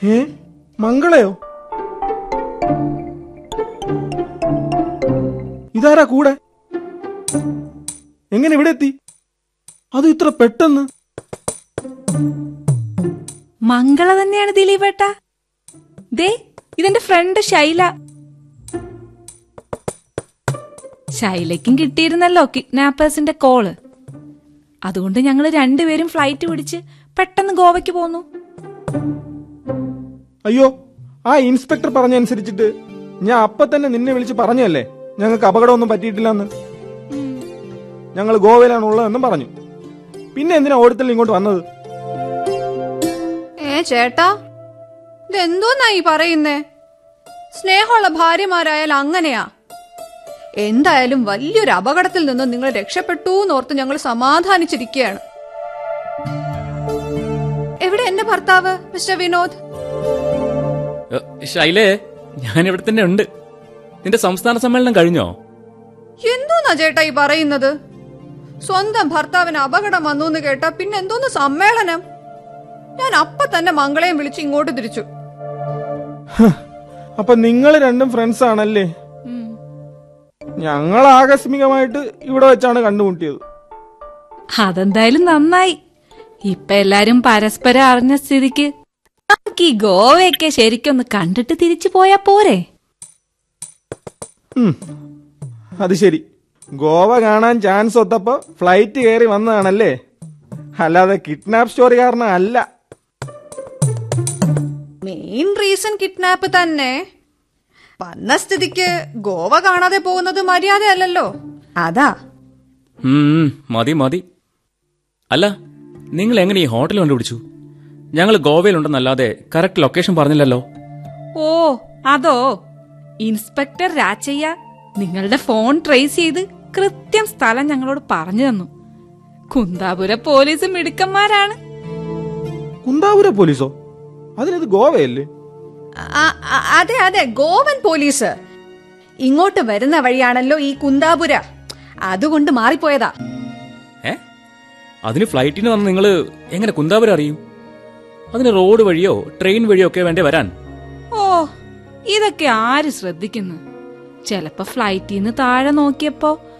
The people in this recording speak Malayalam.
ഏ മംഗളയോ ഇതാരാ കൂടെ എങ്ങനെ ഇവിടെ എത്തി അത് ഇത്ര പെട്ടെന്ന് മംഗള തന്നെയാണ് ദിലീപേട്ട ദേ ഇതെന്റെ ഫ്രണ്ട് ശൈല ശൈലയ്ക്കും കിട്ടിയിരുന്നല്ലോ കിഡ്നാപ്പേഴ്സിന്റെ കോള് അതുകൊണ്ട് ഞങ്ങൾ രണ്ടുപേരും ഫ്ലൈറ്റ് പിടിച്ച് പെട്ടെന്ന് ഗോവയ്ക്ക് പോന്നു അയ്യോ ആ ഇൻസ്പെക്ടർ പറഞ്ഞനുസരിച്ചിട്ട് ഞാൻ അപ്പൊ തന്നെ നിന്നെ വിളിച്ച് പറഞ്ഞല്ലേ ഞങ്ങൾക്ക് അപകടമൊന്നും പറ്റിയിട്ടില്ലെന്ന് ഞങ്ങൾ ഗോവയിലാണ് ഉള്ളതെന്നും പറഞ്ഞു പിന്നെ എന്തിനാ ഓടത്തിൽ ഇങ്ങോട്ട് വന്നത് ഏ ചേട്ടാ ഇതെന്തോന്നാ ഈ പറയുന്നേ സ്നേഹമുള്ള ഭാര്യമാരായാൽ അങ്ങനെയാ എന്തായാലും വലിയൊരു അപകടത്തിൽ നിന്ന് നിങ്ങൾ രക്ഷപ്പെട്ടു എന്നോർത്ത് ഞങ്ങൾ സമാധാനിച്ചിരിക്കുകയാണ് എവിടെ എന്റെ ഭർത്താവ് മിസ്റ്റർ വിനോദ് ഏ, ശൈലേ ഞാൻ ഇവിടെ തന്നെ ഉണ്ട് നിന്റെ സംസ്ഥാന സമ്മേളനം കഴിഞ്ഞോ എന്തോന്നാ ചേട്ടാ ഈ പറയുന്നത് സ്വന്തം ഭർത്താവിന് അപകടം വന്നു എന്ന് കേട്ടാ പിന്നെ എന്തോന്ന് സമ്മേളനം ഞാൻ അപ്പൊ തന്നെ മംഗളയും വിളിച്ച് ഇങ്ങോട്ട് തിരിച്ചു അപ്പൊ നിങ്ങൾ രണ്ടും ഫ്രണ്ട്സ് ആണല്ലേ ഞങ്ങൾ ആകസ്മികമായിട്ട് ഇവിടെ വെച്ചാണ് കണ്ടുമുട്ടിയത് അതെന്തായാലും നന്നായി ഇപ്പൊ എല്ലാരും പരസ്പരം അറിഞ്ഞ സ്ഥിതിക്ക് നമുക്ക് ഈ ഗോവയൊക്കെ ശരിക്കൊന്ന് കണ്ടിട്ട് തിരിച്ചു പോയാ പോരെ ഉം. അത് ശരി ഗോവ കാണാൻ ചാൻസ് ഒത്തപ്പോ ഫ്ലൈറ്റ് കയറി വന്നതാണല്ലേ അല്ലാതെ കിഡ്നാപ്പ് സ്റ്റോറി കാരണം അല്ല മെയിൻ റീസൺ കിഡ്നാപ്പ് തന്നെ വന്ന സ്ഥിതിക്ക് ഗോവ കാണാതെ പോകുന്നത് മര്യാദയല്ലല്ലോ അതാ ഉം, ഉം, മതി മതി അല്ല നിങ്ങൾ എങ്ങനെ ഈ ഹോട്ടൽ കണ്ടുപിടിച്ചു ഞങ്ങൾ ഗോവയിലുണ്ടെന്നല്ലാതെ കറക്റ്റ് ലൊക്കേഷൻ പറഞ്ഞില്ലല്ലോ ഓ അതോ ഇൻസ്പെക്ടർ രാച്ചയ്യ നിങ്ങളുടെ ഫോൺ ട്രേസ് ചെയ്ത് കൃത്യം സ്ഥലം ഞങ്ങളോട് പറഞ്ഞു തന്നു കുന്താപുര പോലീസ് മിടുക്കന്മാരാണ് കുന്താപുര പോലീസോ അതിനത് ഗോവയല്ലേ ആ- ആ- അതെ അതെ ഗോവൻ പോലീസ് ഇങ്ങോട്ട് വരുന്ന വഴിയാണല്ലോ ഈ കുന്താപുര അതുകൊണ്ട് മാറിപ്പോയതാ ഏ അതിന് ഫ്ലൈറ്റിന് വന്ന് നിങ്ങൾ എങ്ങനെ കുന്താപുരം അറിയും അതിന് റോഡ് വഴിയോ ട്രെയിൻ വഴിയോ ഒക്കെ വേണ്ടേ വരാൻ ഓ ഇതൊക്കെ ആര് ശ്രദ്ധിക്കുന്നു ചെലപ്പോ ഫ്ലൈറ്റിൽ നിന്ന് താഴെ നോക്കിയപ്പോ